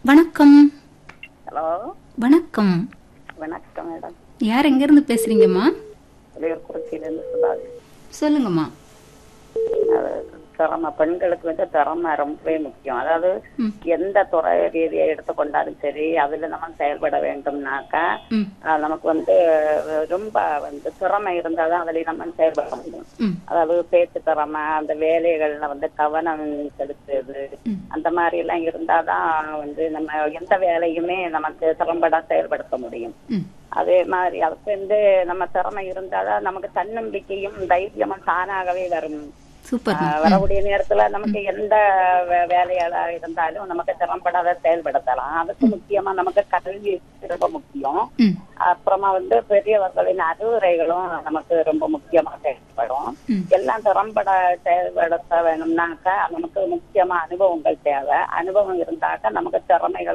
வணக்கம் ஹலோ வணக்கம் வணக்கம் மேடம் யார் எங்கேருந்து பேசுறீங்கம்மா இளையர்குறிச்சியிலேருந்து சுதாகர் சொல்லுங்கம்மா அது திறமை பெண்களுக்கு வந்து திறமை ரொம்பவே முக்கியம் அதாவது ம். எந்த துறை ரீதியை எடுத்துக்கொண்டாலும் சரி அதுல நம்ம செயல்பட வேண்டும்னாக்கா ம் அஹ், நமக்கு வந்து ரொம்ப வந்து திறமை இருந்தால் தான் அதுல நம்ம செயல்பட முடியும் ம் அதாவது பேச்சு திறமை அந்த வேலைகள்ல வந்து கவனம் செலுத்துறது ம். அந்த மாதிரி எல்லாம் இருந்தாதான் வந்து நம்ம எந்த வேலையுமே நமக்கு திறம்பட செயல்படுத்த முடியும் ம் அதே மாதிரி அதுக்கு வந்து நம்ம திறமை இருந்தாதான் நமக்கு தன்னம்பிக்கையும் தைரியமும் தானாகவே வரும் சூப்பர் ஆஹ் வரக்கூடிய நேரத்துல நமக்கு எந்த வே- வேலையாளா இருந்தாலும் நமக்கு திறம்பட அதை செயல்படுத்தலாம் அதுக்கு முக்கியமா நமக்கு கல்வி ரொம்ப முக்கியம் ம் அப்புறமா வந்து பெரியவர்களின் அறிவுரைகளும் நமக்கு ரொம்ப முக்கியமா செயல்படும் ம். எல்லாம் திறம்பட செயல்படுத்த வேணும்னாக்கா நமக்கு முக்கியமா அனுபவங்கள் தேவை அனுபவம் இருந்தாக்கா நமக்கு திறமைகள்